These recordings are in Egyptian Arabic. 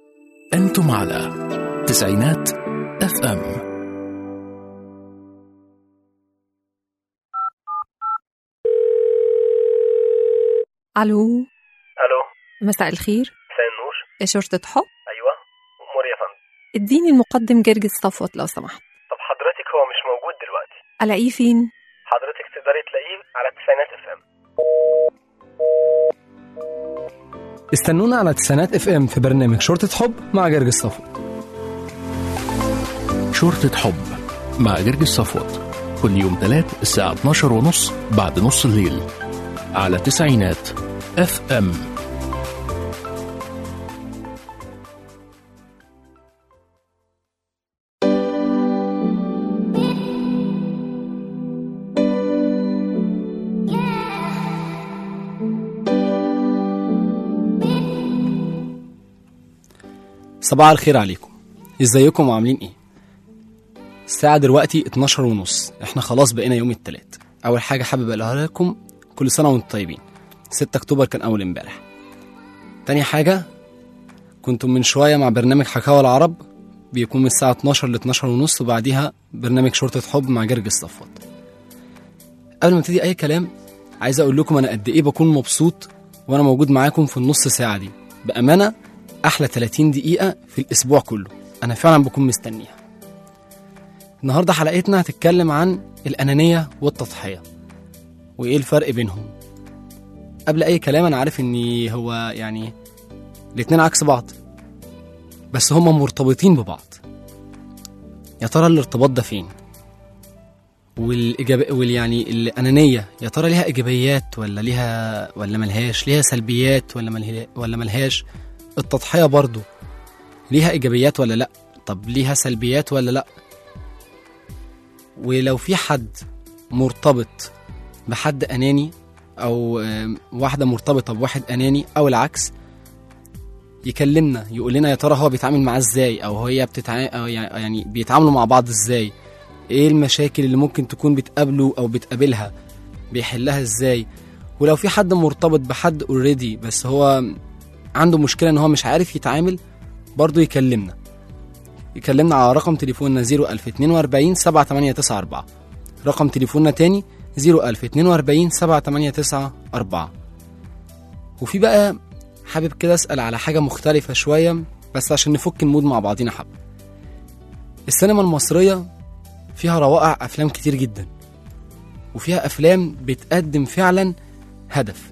أنتم على تسعينات اف ام الو الو مساء الخير مساء النور شرطة حب ايوه امور يا فندم اديني المقدم جرجس صفوت لو سمحت طب حضرتك هو مش موجود دلوقتي الاقيه فين حضرتك تقدري تلاقيه على التسعينات اف ام استنونا على تسعينات اف ام في برنامج شرطة حب مع جرجس صفوت شرطة حب مع جرجس صفوت كل يوم تلات الساعة 12 ونص بعد نص الليل على تسعينات اف ام صباح الخير عليكم ازيكم وعاملين ايه الساعة دلوقتي 12 ونص احنا خلاص بقينا يوم التلات اول حاجة حابب اقولها لكم كل سنة وانتم طيبين 6 اكتوبر كان اول امبارح تاني حاجة كنتم من شوية مع برنامج حكاوى العرب بيكون من الساعة 12 ل 12 ونص وبعديها برنامج شرطة حب مع جرجس صفوت قبل ما ابتدي اي كلام عايز اقول لكم انا قد ايه بكون مبسوط وانا موجود معاكم في النص ساعة دي بأمانة احلى 30 دقيقة في الاسبوع كله انا فعلا بكون مستنيها النهاردة حلقتنا هتتكلم عن الأنانية والتضحية وإيه الفرق بينهم قبل أي كلام أنا عارف إن هو يعني الاتنين عكس بعض بس هما مرتبطين ببعض يا ترى الارتباط ده فين والإجابة وال يعني الأنانية يا ترى ليها إيجابيات ولا ليها ولا ملهاش ليها سلبيات ولا ملها ولا ملهاش التضحية برضو ليها إيجابيات ولا لأ طب ليها سلبيات ولا لأ ولو في حد مرتبط بحد أناني أو آم، واحدة مرتبطة بواحد أناني أو العكس يكلمنا يقول لنا يا ترى هو بيتعامل معاه ازاي او هي بتتع... أو يعني يعني بيتعاملوا مع بعض ازاي ايه المشاكل اللي ممكن تكون بتقابله او بتقابلها بيحلها ازاي ولو في حد مرتبط بحد اوريدي بس هو عنده مشكلة ان هو مش عارف يتعامل برضه يكلمنا يكلمنا على رقم تليفوننا 01042 7894 رقم تليفوننا تاني 01042 7894 وفي بقى حابب كده اسال على حاجه مختلفه شويه بس عشان نفك المود مع بعضينا حبه السينما المصريه فيها روائع افلام كتير جدا وفيها افلام بتقدم فعلا هدف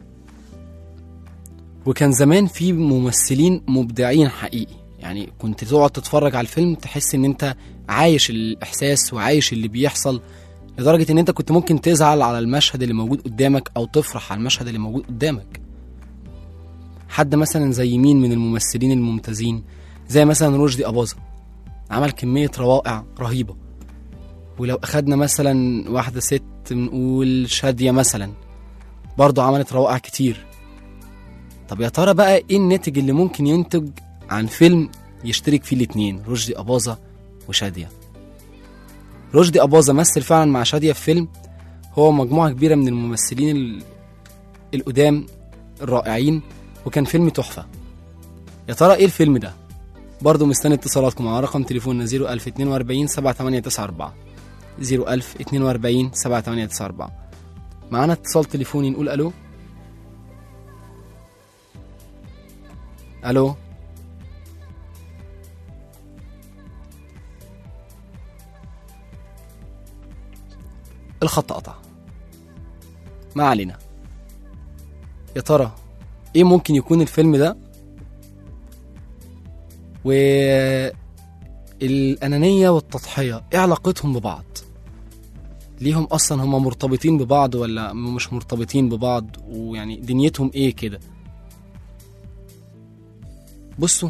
وكان زمان في ممثلين مبدعين حقيقي يعني كنت تقعد تتفرج على الفيلم تحس ان انت عايش الاحساس وعايش اللي بيحصل لدرجه ان انت كنت ممكن تزعل على المشهد اللي موجود قدامك او تفرح على المشهد اللي موجود قدامك حد مثلا زي مين من الممثلين الممتازين زي مثلا رشدي أباظة عمل كمية روائع رهيبة ولو أخدنا مثلا واحدة ست نقول شادية مثلا برضه عملت روائع كتير طب يا ترى بقى ايه الناتج اللي ممكن ينتج عن فيلم يشترك فيه الاتنين رشدي أباظة وشادية رشدي أباظة مثل فعلا مع شادية في فيلم هو مجموعة كبيرة من الممثلين ال- القدام الرائعين وكان فيلم تحفة يا ترى ايه الفيلم ده برضه مستني اتصالاتكم على رقم تليفوننا 01042 7894 01042 7894 معانا اتصال تليفوني نقول الو الو الخط قطع ما علينا يا ترى ايه ممكن يكون الفيلم ده والأنانية والتضحية ايه علاقتهم ببعض ليهم اصلا هم مرتبطين ببعض ولا مش مرتبطين ببعض ويعني دنيتهم ايه كده بصوا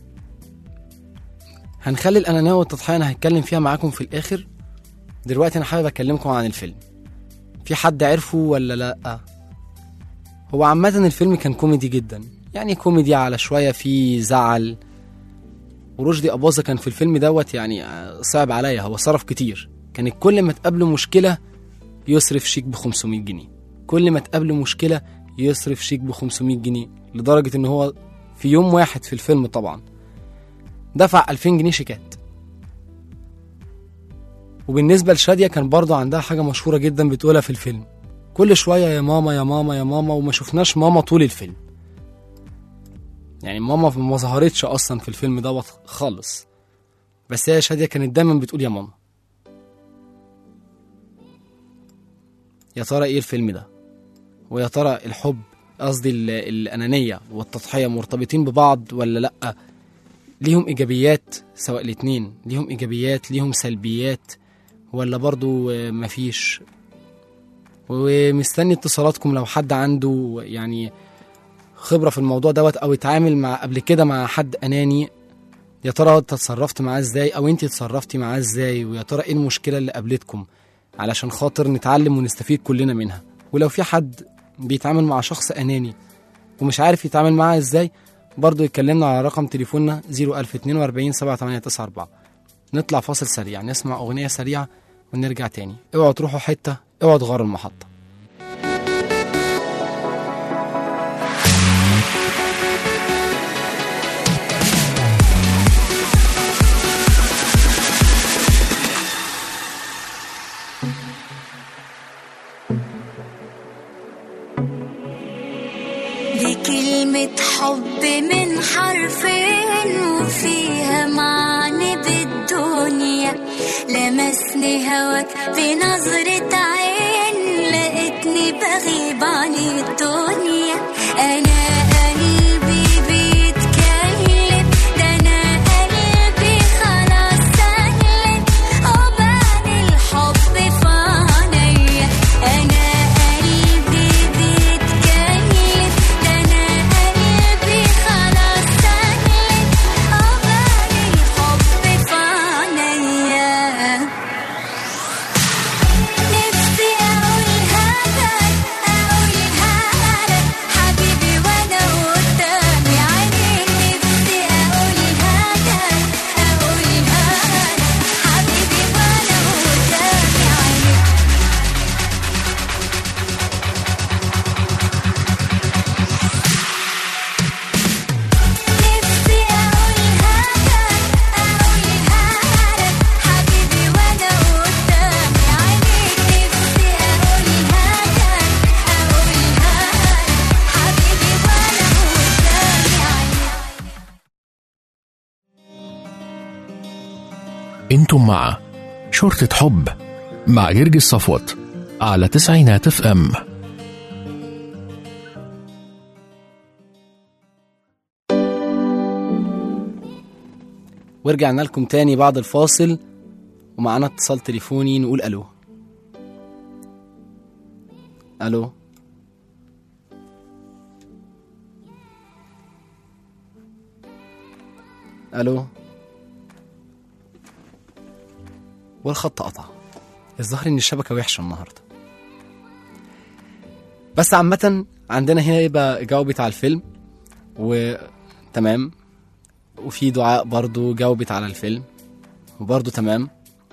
هنخلي الأنانية والتضحية أنا هتكلم فيها معاكم في الآخر دلوقتي أنا حابب أكلمكم عن الفيلم في حد عرفه ولا لأ هو عامة الفيلم كان كوميدي جدا يعني كوميدي على شوية في زعل ورشدي أباظة كان في الفيلم دوت يعني آه، صعب عليا هو صرف كتير كانت كل ما تقابله مشكلة يصرف شيك ب 500 جنيه كل ما تقابله مشكلة يصرف شيك ب 500 جنيه لدرجة إن هو في يوم واحد في الفيلم طبعا دفع 2000 جنيه شيكات وبالنسبة لشادية كان برضو عندها حاجة مشهورة جدا بتقولها في الفيلم كل شوية يا ماما يا ماما يا ماما وما شفناش ماما طول الفيلم يعني ماما ما ظهرتش أصلا في الفيلم دوت خالص بس هي شادية كانت دايما بتقول يا ماما يا ترى ايه الفيلم ده ويا ترى الحب قصدي ال- الأنانية والتضحية مرتبطين ببعض ولا لأ ليهم إيجابيات سواء الاتنين ليهم إيجابيات ليهم سلبيات ولا برضو آه، مفيش ومستني اتصالاتكم لو حد عنده يعني خبرة في الموضوع دوت أو اتعامل مع قبل كده مع حد أناني يا ترى انت اتصرفت معاه ازاي او انت اتصرفتي معاه ازاي ويا ترى ايه المشكلة اللي قابلتكم علشان خاطر نتعلم ونستفيد كلنا منها ولو في حد بيتعامل مع شخص أناني ومش عارف يتعامل معاه ازاي برضه يكلمنا على رقم تليفوننا 01042 7894 نطلع فاصل سريع نسمع أغنية سريعة ونرجع تاني اوعوا تروحوا حتة اوعوا تغيروا المحطة دي كلمة حب من حرفين وفيها معنى بالدنيا لمسني هواك بنظرة عين لقيتني بغيب عن الدنيا أنا قلبي بيتكلم ده أنا قلبي خلاص سلم وبان الحب في عينيا أنا قلبي بيتكلم ده أنا قلبي خلاص سلم وبان الحب في عينيا نفسي أقولها لك أقولها لك حبيبي وأنا قدامي عينيك نفسي أقولها لك أقولها لك حبيبي وأنا قدامي عينيك نفسي أقولها لك أقولها لك حبيبي وأنا قدامي عينيك نفسي أقولها لك أقولها لك حبيبي وأنا قدامي عينيك انتم مع شرطة حب مع جرجس صفوت على تسعينات اف ام ورجعنا لكم تاني بعد الفاصل ومعانا اتصال تليفوني نقول الو الو الو والخط قطع الظاهر ان الشبكه وحشه النهارده بس عامة عندنا هنا يبقى جاوبت على الفيلم وتمام وفي دعاء برضو جاوبت على الفيلم وبرضو تمام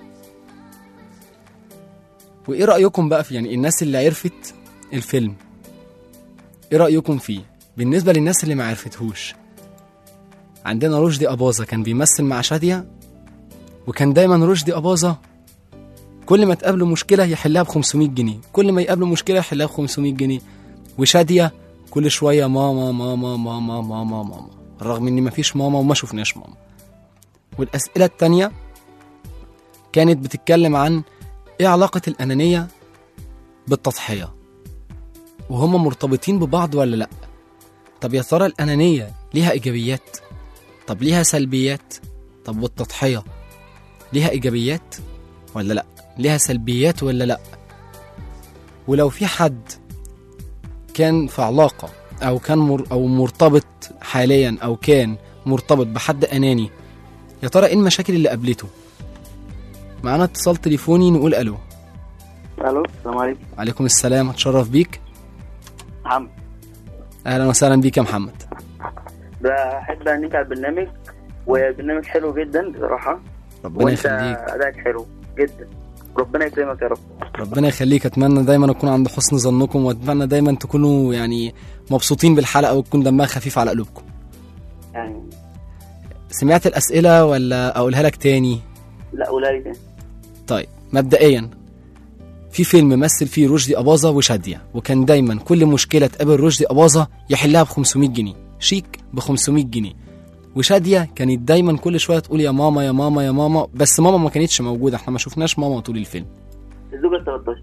وايه رأيكم بقى في يعني الناس اللي عرفت الفيلم ايه رأيكم فيه بالنسبة للناس اللي ما عرفتهوش عندنا رشدي أباظة كان بيمثل مع شادية وكان دايما رشدي أباظة كل ما تقابله مشكلة يحلها ب 500 جنيه كل ما يقابله مشكلة يحلها ب 500 جنيه وشادية كل شوية ماما ماما ماما ماما ماما رغم ان مفيش ماما وما شفناش ماما والأسئلة التانية كانت بتتكلم عن ايه علاقة الأنانية بالتضحية وهما مرتبطين ببعض ولا لأ طب يا ترى الأنانية ليها إيجابيات طب ليها سلبيات طب والتضحية ليها إيجابيات ولا لأ ليها سلبيات ولا لأ ولو في حد كان في علاقة أو كان مر أو مرتبط حاليا أو كان مرتبط بحد أناني يا ترى إيه المشاكل اللي قابلته معانا اتصال تليفوني نقول ألو الو السلام عليكم عليكم السلام اتشرف بيك محمد أهلا وسهلا بيك يا محمد بحب انك على البرنامج والبرنامج حلو جدا بصراحه ربنا وانت يخليك ادائك حلو جدا ربنا يكرمك يا رب ربنا يخليك اتمنى دايما اكون عند حسن ظنكم واتمنى دايما تكونوا يعني مبسوطين بالحلقه وتكون دمها خفيف على قلوبكم يعني سمعت الاسئله ولا اقولها لك تاني لا قولها لي تاني طيب مبدئيا في فيلم مثل فيه رشدي أباظة وشادية وكان دايما كل مشكلة تقابل رشدي أباظة يحلها ب 500 جنيه شيك ب 500 جنيه وشادية كانت دايما كل شوية تقول يا ماما يا ماما يا ماما بس ماما ما كانتش موجودة احنا ما شفناش ماما طول الفيلم الزوجة ال 13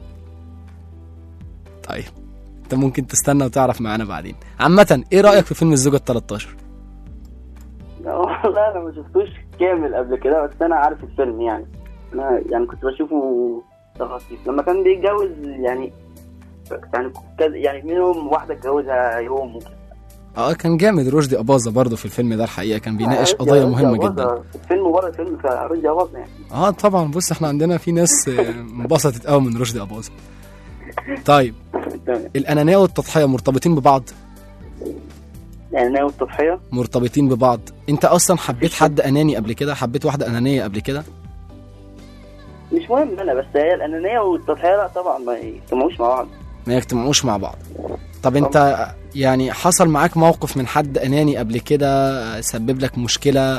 طيب انت ممكن تستنى وتعرف معانا بعدين عامة ايه رأيك في فيلم الزوجة ال 13 لا والله انا ما شفتوش كامل قبل كده بس انا عارف الفيلم يعني انا يعني كنت بشوفه تخصيص لما كان بيتجوز يعني يعني كذا- يعني منهم واحده اتجوزها يوم وكده اه كان جامد رشدي أباظة برضه في الفيلم ده الحقيقة كان بيناقش رشدي قضايا أباظة- مهمة أباظة جدا في الفيلم وبره الفيلم فرشدي أباظة يعني اه طبعا بص احنا عندنا في ناس آه، انبسطت قوي من رشدي أباظة طيب تمام الأنانية والتضحية مرتبطين ببعض يعني ناوي التضحيه مرتبطين ببعض انت اصلا حبيت حد اناني قبل كده حبيت واحده انانيه قبل كده مش مهم انا بس هي الانانيه والتضحيه لا طبعا ما يجتمعوش مع بعض ما يجتمعوش مع بعض طب انت يعني حصل معاك موقف من حد اناني قبل كده سبب لك مشكله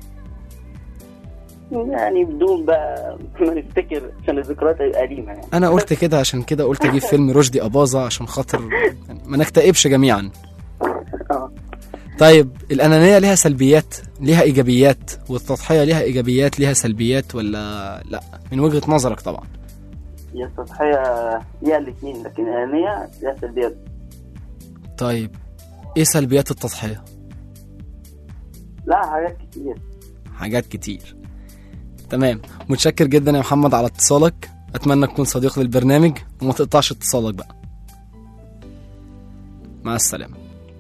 يعني بدون بقى ما نفتكر عشان الذكريات قديمه يعني انا قلت كده عشان كده قلت اجيب فيلم رشدي اباظه عشان خاطر يعني ما نكتئبش جميعا اه طيب الانانيه ليها سلبيات ليها ايجابيات والتضحيه ليها ايجابيات ليها سلبيات ولا لا من وجهه نظرك طبعا هي التضحيه ليها الاثنين لكن الانانيه ليها سلبيات طيب ايه سلبيات التضحيه لا حاجات كتير حاجات كتير تمام متشكر جدا يا محمد على اتصالك اتمنى تكون صديق للبرنامج وما تقطعش اتصالك بقى مع السلامه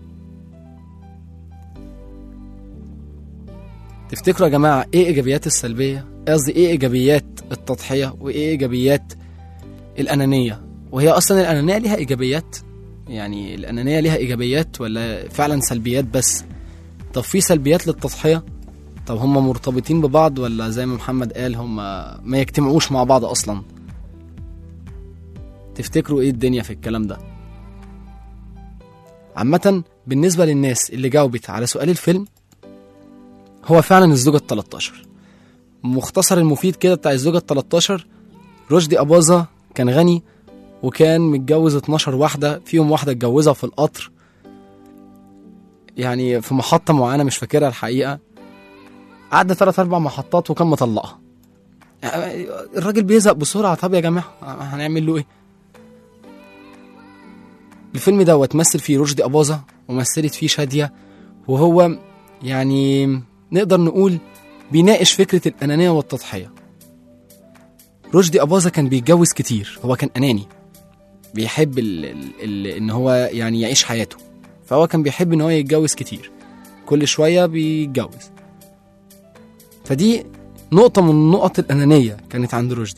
تفتكروا يا جماعه ايه ايجابيات السلبيه قصدي ايه ايجابيات التضحيه وايه ايجابيات الانانيه وهي اصلا الانانيه ليها ايجابيات يعني الانانيه ليها ايجابيات ولا فعلا سلبيات بس طب في سلبيات للتضحيه طب هم مرتبطين ببعض ولا زي ما محمد قال هم ما يجتمعوش مع بعض اصلا تفتكروا ايه الدنيا في الكلام ده عامة بالنسبة للناس اللي جاوبت على سؤال الفيلم هو فعلا الزوجة ال 13 مختصر المفيد كده بتاع الزوجة ال 13 رشدي أباظة كان غني وكان متجوز 12 واحدة فيهم واحدة اتجوزها في القطر يعني في محطة معينة مش فاكرها الحقيقة قعد تلات أربع محطات وكان مطلقها الراجل بيزهق بسرعة طب يا جماعة هنعمل له إيه؟ الفيلم دوت مثل فيه رشدي أباظة ومثلت فيه شادية وهو يعني نقدر نقول بيناقش فكرة الأنانية والتضحية رشدي أباظة كان بيتجوز كتير هو كان أناني بيحب ال ال ال إن هو يعني يعيش حياته فهو كان بيحب إن هو يتجوز كتير كل شوية بيتجوز فدي نقطة من نقط الأنانية كانت عند رشدي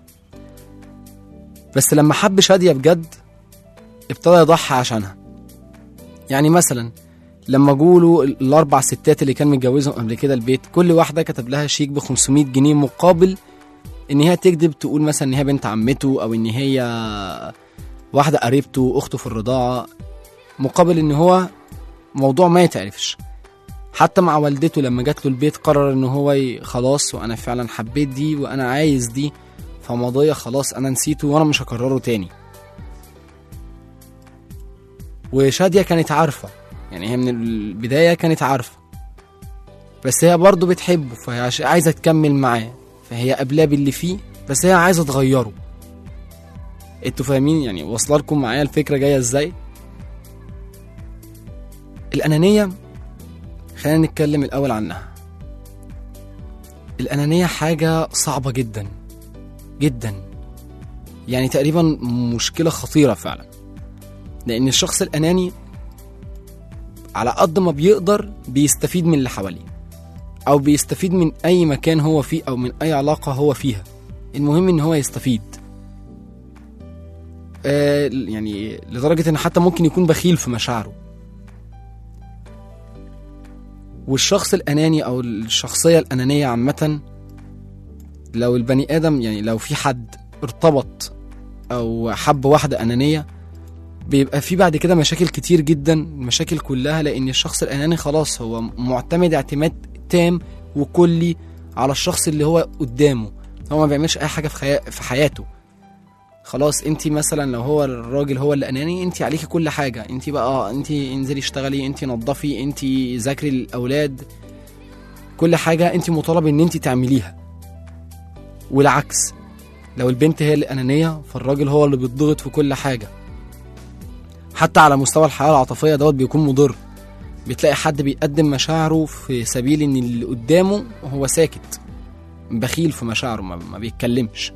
بس لما حب شادية بجد ابتدى يضحي عشانها يعني مثلا لما جوله الأربع ستات اللي كان متجوزهم قبل كده البيت كل واحدة كتب لها شيك ب 500 جنيه مقابل إن هي تكذب تقول مثلا إن هي بنت عمته أو إن هي واحدة قريبته أخته في الرضاعة مقابل إن هو موضوع ما يتعرفش حتى مع والدته لما جات له البيت قرر ان هو ي- خلاص وانا فعلا حبيت دي وانا عايز دي فماضية خلاص انا نسيته وانا مش هكرره تاني وشادية كانت عارفة يعني هي من البداية كانت عارفة بس هي برضه بتحبه فهي عش- عايزة تكمل معاه فهي قابلاه باللي فيه بس هي عايزة تغيره انتوا فاهمين يعني واصله لكم معايا الفكرة جاية ازاي الأنانية خلينا نتكلم الأول عنها الأنانية حاجة صعبة جدا جدا يعني تقريبا مشكلة خطيرة فعلا لأن الشخص الأناني على قد ما بيقدر بيستفيد من اللي حواليه أو بيستفيد من أي مكان هو فيه أو من أي علاقة هو فيها المهم إن هو يستفيد آه يعني لدرجة إن حتى ممكن يكون بخيل في مشاعره والشخص الأناني أو الشخصية الأنانية عامة لو البني آدم يعني لو في حد ارتبط أو حب واحدة أنانية بيبقى في بعد كده مشاكل كتير جدا المشاكل كلها لأن الشخص الأناني خلاص هو معتمد اعتماد تام وكلي على الشخص اللي هو قدامه هو ما بيعملش اي حاجه في, خيا... في حياته خلاص انت مثلا لو هو الراجل هو اللي اناني انت عليكي كل حاجه انت بقى انت انزلي اشتغلي انت نظفي انت ذاكري الاولاد كل حاجه انت مطالب ان انت تعمليها والعكس لو البنت هي الانانيه فالراجل هو اللي بيتضغط في كل حاجه حتى على مستوى الحياه العاطفيه دوت بيكون مضر بتلاقي حد بيقدم مشاعره في سبيل ان اللي قدامه هو ساكت بخيل في مشاعره ما, ما بيتكلمش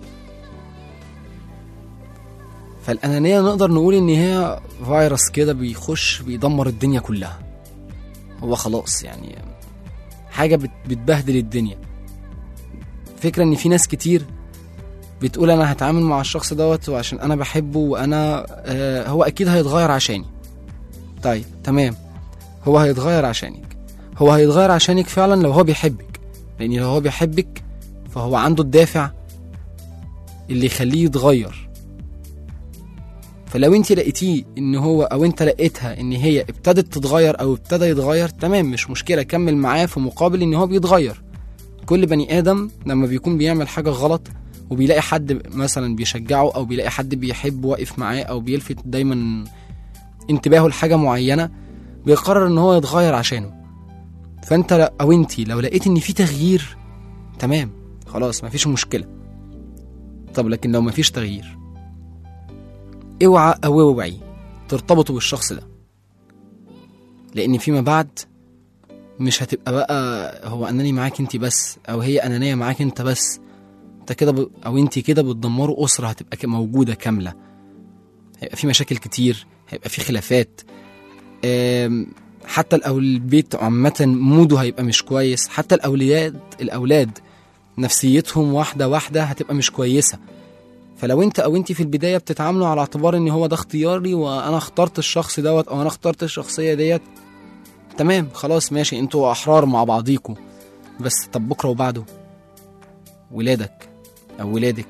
فالأنانية نقدر نقول إن هي فيروس كده بيخش بيدمر الدنيا كلها هو خلاص يعني حاجة بت- بتبهدل الدنيا فكرة إن في ناس كتير بتقول أنا هتعامل مع الشخص دوت وعشان أنا بحبه وأنا آه هو أكيد هيتغير عشاني طيب تمام هو هيتغير عشانك هو هيتغير عشانك فعلا لو هو بيحبك لأن لو هو بيحبك فهو عنده الدافع اللي يخليه يتغير فلو انت لقيتيه ان هو او انت لقيتها ان هي ابتدت تتغير او ابتدى يتغير تمام مش مشكله كمل معاه في مقابل ان هو بيتغير كل بني ادم لما بيكون بيعمل حاجه غلط وبيلاقي حد مثلا بيشجعه او بيلاقي حد بيحب واقف معاه او بيلفت دايما انتباهه لحاجه معينه بيقرر ان هو يتغير عشانه فانت ل- او انت لو لقيت ان في تغيير تمام خلاص مفيش مشكله طب لكن لو مفيش تغيير اوعى او اوعي ترتبطوا بالشخص ده لان فيما بعد مش هتبقى بقى هو اناني معاك انت بس او هي انانيه معاك انت بس انت كده ب... او انت كده بتدمروا اسره هتبقى ك- موجوده كامله هيبقى في مشاكل كتير هيبقى في خلافات آم، حتى الأو- البيت عامة موده هيبقى مش كويس حتى الأولياد الأولاد نفسيتهم واحدة واحدة هتبقى مش كويسة فلو انت او انت في البدايه بتتعاملوا على اعتبار ان هو ده اختياري وانا اخترت الشخص دوت او انا اخترت الشخصيه ديت تمام خلاص ماشي انتوا احرار مع بعضيكوا بس طب بكره وبعده ولادك او ولادك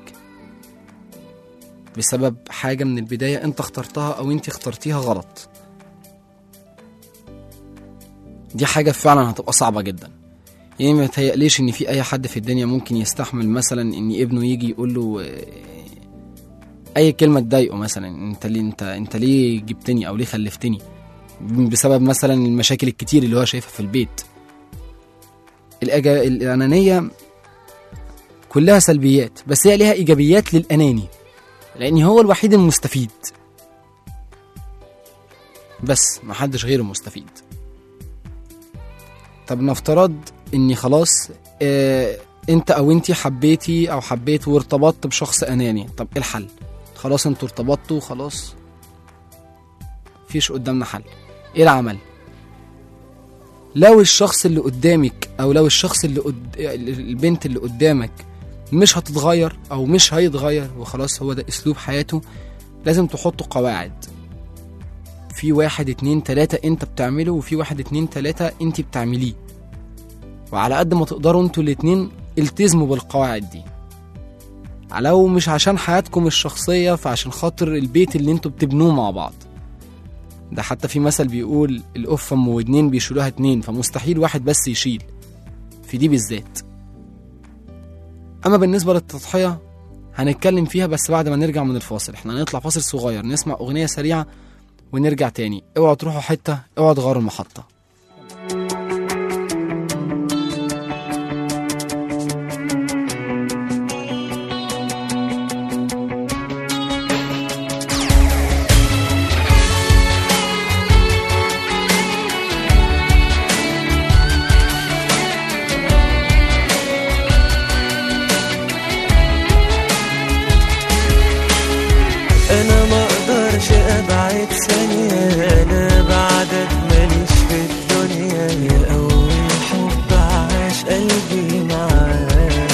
بسبب حاجه من البدايه انت اخترتها او انت اخترتيها غلط دي حاجه فعلا هتبقى صعبه جدا يعني ما يتهيأليش ان في اي حد في الدنيا ممكن يستحمل مثلا ان ابنه يجي يقول له آه، اي كلمه تضايقه مثلا انت ليه انت انت ليه جبتني او ليه خلفتني بسبب مثلا المشاكل الكتير اللي هو شايفها في البيت الأجا... الانانيه كلها سلبيات بس هي ليها ايجابيات للاناني لان هو الوحيد المستفيد بس محدش غيره مستفيد طب نفترض اني خلاص آه انت او انتي حبيتي او حبيت وارتبطت بشخص اناني طب ايه الحل خلاص انتوا ارتبطتوا خلاص مفيش قدامنا حل ايه العمل لو الشخص اللي قدامك او لو الشخص اللي قد... البنت اللي قدامك مش هتتغير او مش هيتغير وخلاص هو ده اسلوب حياته لازم تحطوا قواعد في واحد اتنين تلاتة انت بتعمله وفي واحد اتنين تلاتة انت بتعمليه وعلى قد ما تقدروا انتوا الاتنين التزموا بالقواعد دي لو مش عشان حياتكم الشخصية فعشان خاطر البيت اللي انتوا بتبنوه مع بعض ده حتى في مثل بيقول القفة ام ودنين بيشيلوها اتنين فمستحيل واحد بس يشيل في دي بالذات اما بالنسبة للتضحية هنتكلم فيها بس بعد ما نرجع من الفاصل احنا هنطلع فاصل صغير نسمع اغنية سريعة ونرجع تاني اوعوا تروحوا حتة اوعوا تغيروا المحطة انا ما اقدرش ابعد ثانية انا بعدك ماليش في الدنيا يا اول حب عاش قلبي معاك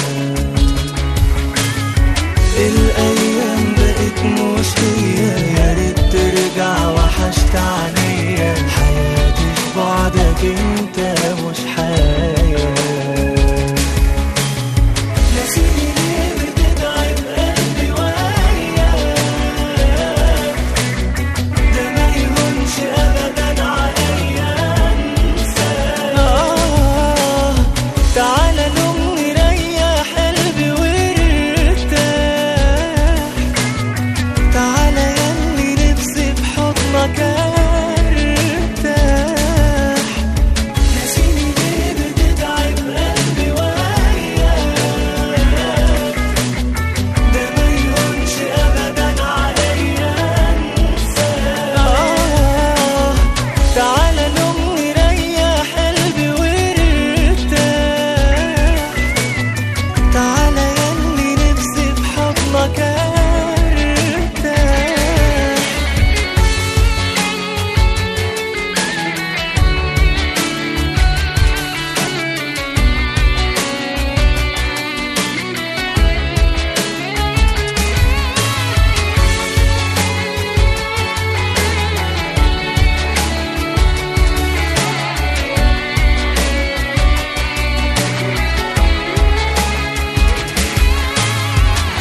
الايام بقت مش هي يا ريت ترجع وحشت عليا حياتي في بعدك انت مش حياه نسيني ليه بتتعب قلبي وياك ده ما يهونش ابدا عليا انساك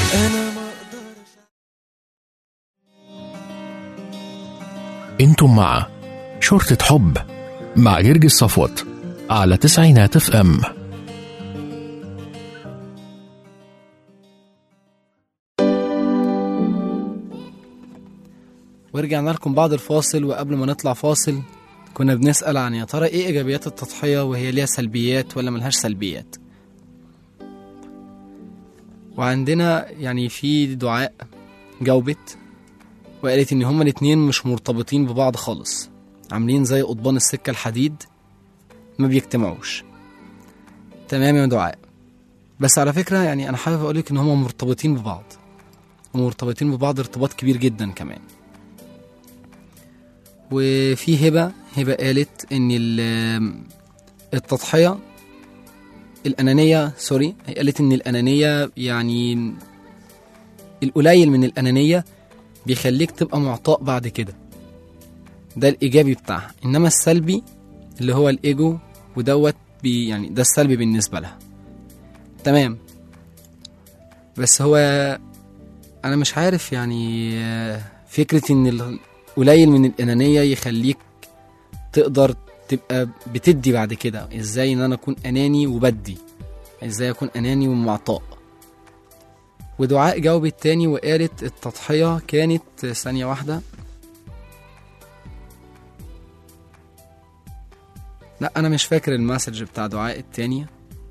انا ما اقدرش انتم مع شرطة حب مع جرجس صفوت على تسعينات اف ام ورجعنا لكم بعد الفاصل وقبل ما نطلع فاصل كنا بنسأل عن يا ترى ايه ايجابيات التضحية وهي ليها سلبيات ولا ملهاش سلبيات وعندنا يعني في دعاء جاوبت وقالت ان هما الاتنين مش مرتبطين ببعض خالص عاملين زي قضبان السكة الحديد ما بيجتمعوش تمام يا دعاء بس على فكرة يعني انا حابب اقولك ان هما مرتبطين ببعض ومرتبطين ببعض ارتباط كبير جدا كمان وفي هبة هبة قالت إن ال- التضحية الأنانية سوري هي قالت إن الأنانية يعني القليل من الأنانية بيخليك تبقى معطاء بعد كده ده الإيجابي بتاعها إنما السلبي اللي هو الإيجو ودوت بي يعني ده السلبي بالنسبة لها تمام بس هو أنا مش عارف يعني آه، فكرة إن ال- قليل من الأنانية يخليك تقدر تبقى بتدي بعد كده ازاي ان انا اكون اناني وبدي ازاي اكون اناني ومعطاء ودعاء جاوبت تاني وقالت التضحية كانت ثانية واحدة لا انا مش فاكر المسج بتاع دعاء التانية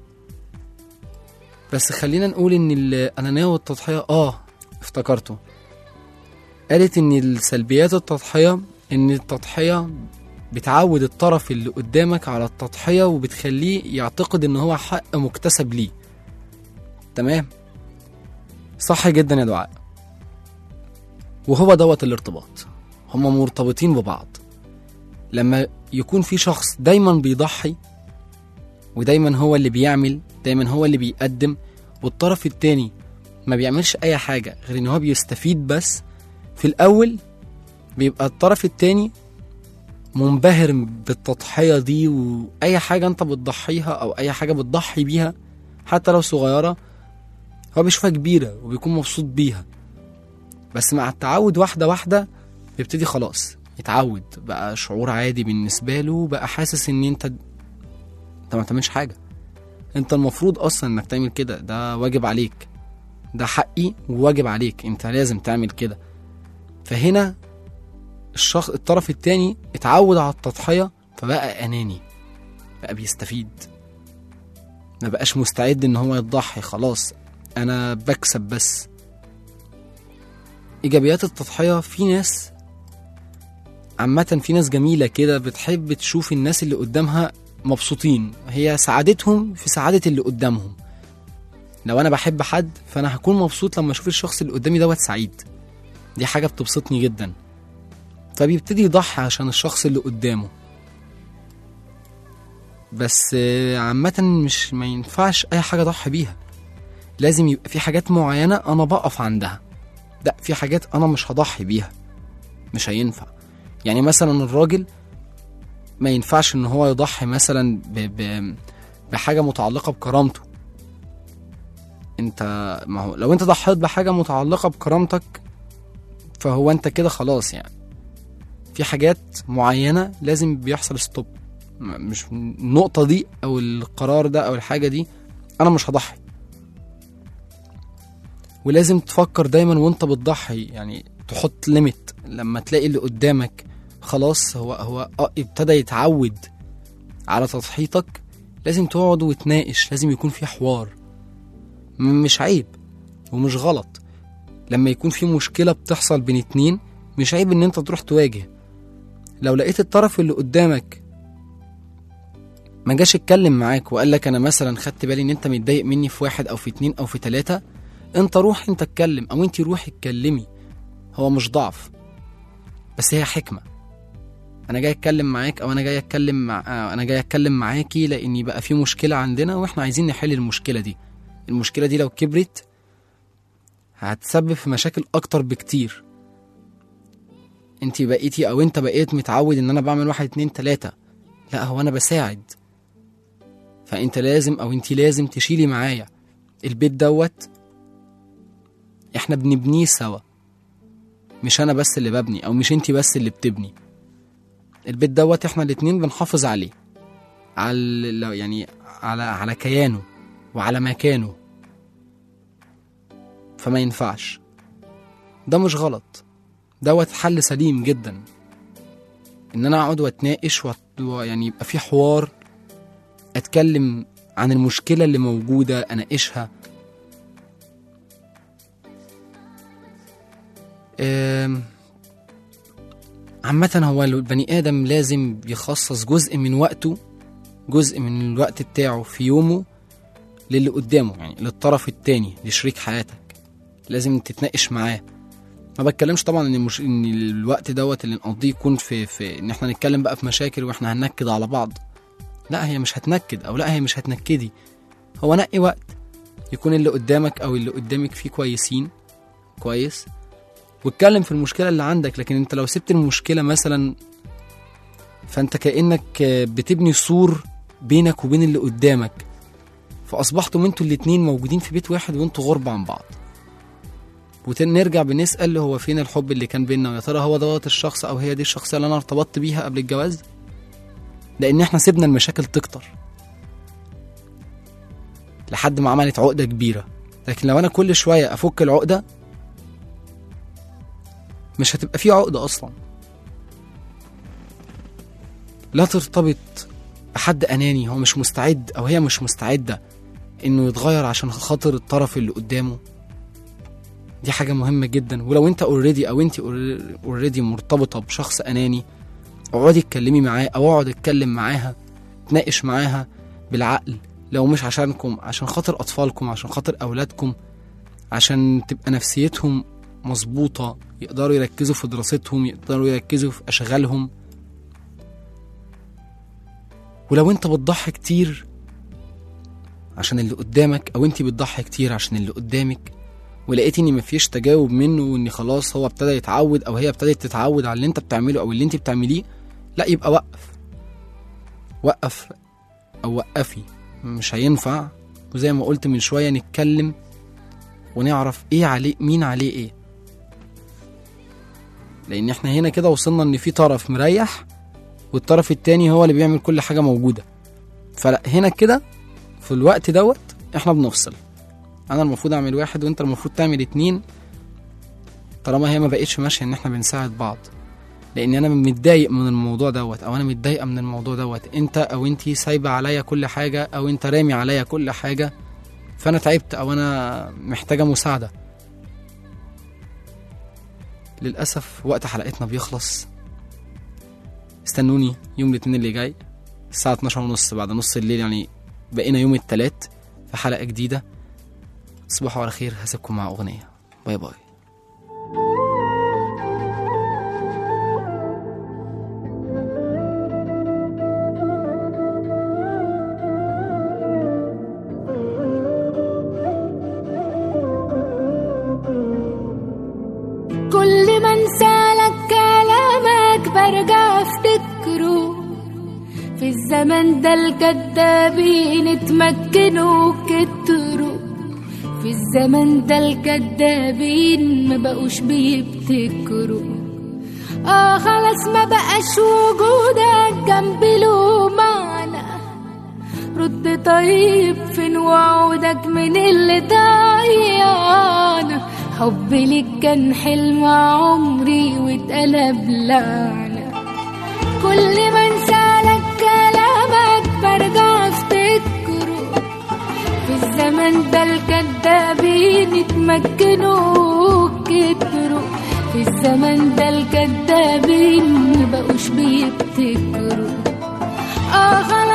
بس خلينا نقول ان الانانية والتضحية اه افتكرته قالت ان السلبيات التضحية ان التضحية بتعود الطرف اللي قدامك على التضحية وبتخليه يعتقد ان هو حق مكتسب ليه تمام صح جدا يا دعاء وهو دوت الارتباط هما مرتبطين ببعض لما يكون في شخص دايما بيضحي ودايما هو اللي بيعمل دايما هو اللي بيقدم والطرف التاني ما بيعملش اي حاجة غير ان هو بيستفيد بس في الاول بيبقى الطرف التاني منبهر بالتضحية دي وأي حاجة أنت بتضحيها أو أي حاجة بتضحي بيها حتى لو صغيرة هو بيشوفها كبيرة وبيكون مبسوط بيها بس مع التعود واحدة واحدة بيبتدي خلاص يتعود بقى شعور عادي بالنسبة له بقى حاسس إن أنت أنت ما بتعملش حاجة أنت المفروض أصلا إنك تعمل كده ده واجب عليك ده حقي وواجب عليك أنت لازم تعمل كده فهنا الشخص الطرف التاني اتعود على التضحية فبقى أناني بقى بيستفيد ما بقاش مستعد ان هو يضحي خلاص انا بكسب بس ايجابيات التضحية في ناس عامة في ناس جميلة كده بتحب تشوف الناس اللي قدامها مبسوطين هي سعادتهم في سعادة اللي قدامهم لو انا بحب حد فانا هكون مبسوط لما اشوف الشخص اللي قدامي دوت سعيد دي حاجة بتبسطني جدا فبيبتدي يضحي عشان الشخص اللي قدامه بس آه، عامة مش ما ينفعش أي حاجة أضحي بيها لازم يبقى في حاجات معينة أنا بقف عندها لا في حاجات أنا مش هضحي بيها مش هينفع يعني مثلا الراجل ما ينفعش إن هو يضحي مثلا ب... ب... بحاجة متعلقة بكرامته انت ما هو لو انت ضحيت بحاجة متعلقة بكرامتك فهو انت كده خلاص يعني في حاجات معينة لازم بيحصل ستوب م- مش النقطة دي أو القرار ده أو الحاجة دي أنا مش هضحي ولازم تفكر دايما وانت بتضحي يعني تحط ليميت لما تلاقي اللي قدامك خلاص هو هو آه ابتدى يتعود على تضحيتك لازم تقعد وتناقش لازم يكون في حوار م- مش عيب ومش غلط لما يكون في مشكلة بتحصل بين اتنين مش عيب ان انت تروح تواجه لو لقيت الطرف اللي قدامك ما جاش اتكلم معاك وقال لك انا مثلا خدت بالي ان انت متضايق مني في واحد او في اتنين او في تلاتة انت روح انت اتكلم او انت روحي اتكلمي هو مش ضعف بس هي حكمة انا جاي اتكلم معاك او انا جاي اتكلم مع آه، انا جاي اتكلم معاكي لاني بقى في مشكلة عندنا واحنا عايزين نحل المشكلة دي المشكلة دي لو كبرت هتسبب في مشاكل اكتر بكتير انت بقيتي او انت بقيت متعود ان انا بعمل واحد اتنين تلاتة لا هو انا بساعد فانت لازم او انت لازم تشيلي معايا البيت دوت احنا بنبنيه سوا مش انا بس اللي ببني او مش انتي بس اللي بتبني البيت دوت احنا الاتنين بنحافظ عليه على ال- يعني على على كيانه وعلى مكانه فما ينفعش ده مش غلط دوت حل سليم جدا ان انا اقعد واتناقش وأت- ويعني يبقى في حوار اتكلم عن المشكله اللي موجوده اناقشها أم، عامة هو البني آدم لازم يخصص جزء من وقته جزء من الوقت بتاعه في يومه للي قدامه يعني للطرف التاني لشريك حياتك لازم تتناقش معاه ما بتكلمش طبعا ان مش ان الوقت دوت اللي نقضيه يكون في في ان احنا نتكلم بقى في مشاكل واحنا هننكد على بعض لا هي مش هتنكد او لا هي مش هتنكدي هو نقي وقت يكون اللي قدامك او اللي قدامك فيه كويسين كويس واتكلم في المشكله اللي عندك لكن انت لو سبت المشكله مثلا فانت كانك بتبني سور بينك وبين اللي قدامك فاصبحتم انتوا الاتنين موجودين في بيت واحد وانتوا غرب عن بعض ونرجع بنسال هو فين الحب اللي كان بينا ويا ترى هو دوت الشخص او هي دي الشخصيه اللي انا ارتبطت بيها قبل الجواز لان احنا سيبنا المشاكل تكتر لحد ما عملت عقده كبيره لكن لو انا كل شويه افك العقده مش هتبقى في عقده اصلا لا ترتبط بحد اناني هو مش مستعد او هي مش مستعده انه يتغير عشان خاطر الطرف اللي قدامه دي حاجه مهمه جدا ولو انت اوريدي او انت اوريدي مرتبطه بشخص اناني اقعدي اتكلمي معاه او اقعد اتكلم معاها تناقش معاها بالعقل لو مش عشانكم عشان خاطر اطفالكم عشان خاطر اولادكم عشان تبقى نفسيتهم مظبوطه يقدروا يركزوا في دراستهم يقدروا يركزوا في اشغالهم ولو انت بتضحي كتير عشان اللي قدامك او انت بتضحي كتير عشان اللي قدامك ولقيتي ان مفيش تجاوب منه وان خلاص هو ابتدى يتعود او هي ابتدت تتعود على اللي انت بتعمله او اللي انت بتعمليه لا يبقى وقف وقف او وقفي مش هينفع وزي ما قلت من شويه نتكلم ونعرف ايه عليه مين عليه ايه لان احنا هنا كده وصلنا ان في طرف مريح والطرف التاني هو اللي بيعمل كل حاجه موجوده فلا هنا كده في الوقت دوت احنا بنفصل انا المفروض اعمل واحد وانت المفروض تعمل اتنين طالما هي ما بقتش ماشيه ان احنا بنساعد بعض لان انا متضايق من الموضوع دوت او انا متضايقه من الموضوع دوت انت او انتي سايبه عليا كل حاجه او انت رامي عليا كل حاجه فانا تعبت او انا محتاجه مساعده للاسف وقت حلقتنا بيخلص استنوني يوم الاثنين اللي جاي الساعه 12 ونص بعد نص الليل يعني بقينا يوم التلات في حلقه جديده تصبحوا على خير هسيبكم مع اغنيه باي باي كل ما انسالك كلامك برجع افتكره في الزمن ده الكدابين اتمكنوا كتروا في الزمن ده الكدابين ما بقوش بيبتكروا اه خلاص ما بقاش وجودك جنبي له معنى رد طيب فين وعودك من اللي ضيعنا حبي ليك كان حلم عمري واتقلب لعنة كل ما انسالك كلامك برجع افتكره في الزمن ده الكدابين اتمكنوا كتروا في الزمن ده الكدابين مبقوش بيبتكروا اه خلاص